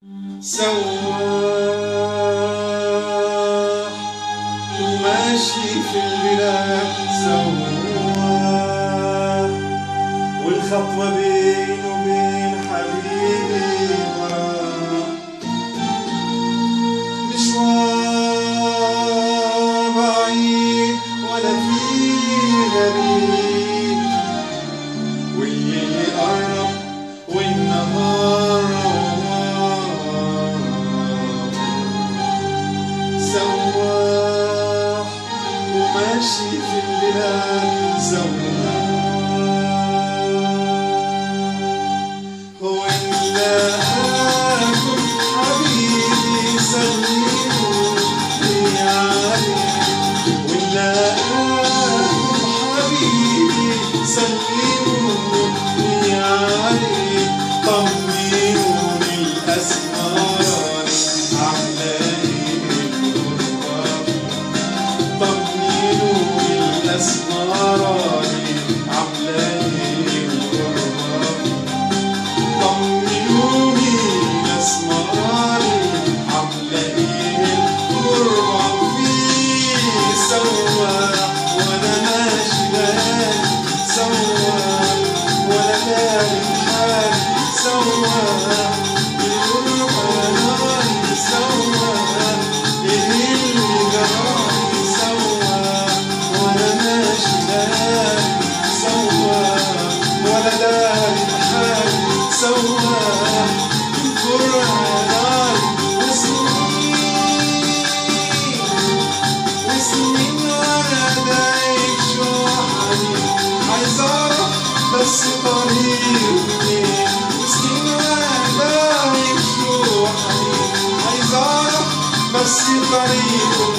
سواح وماشي في البلاد سواح والخطوة بينه وبين حبيبي وراه مشوار بعيد ولا فيه غريب والليل قرب والنهار روار سواح وماشي في البلاد سواح وإلاكم حبيبي سلموا لي عليه وإلاكم حبيبي سلموا لي عليه طمنوني الأسمار عاملة إيه الغربة طمنوني الأسمراني عاملة إيه الغربة طمنوني الأسمراني عاملة إيه الغربة في سواح وأنا ماشي ليالي سواح ولا ليالي حالي سواح الغربة ناري سواح إيه اللي جرالي سواح وأنا ماشي ليالي سواح ولا ليالي حالي سواح الغربة ناري وسنين وسنين وانا دايب شو حنين عايز اعرف بس طريقي منين وسنين وانا دايب شو حنين عايز اعرف بس طريقه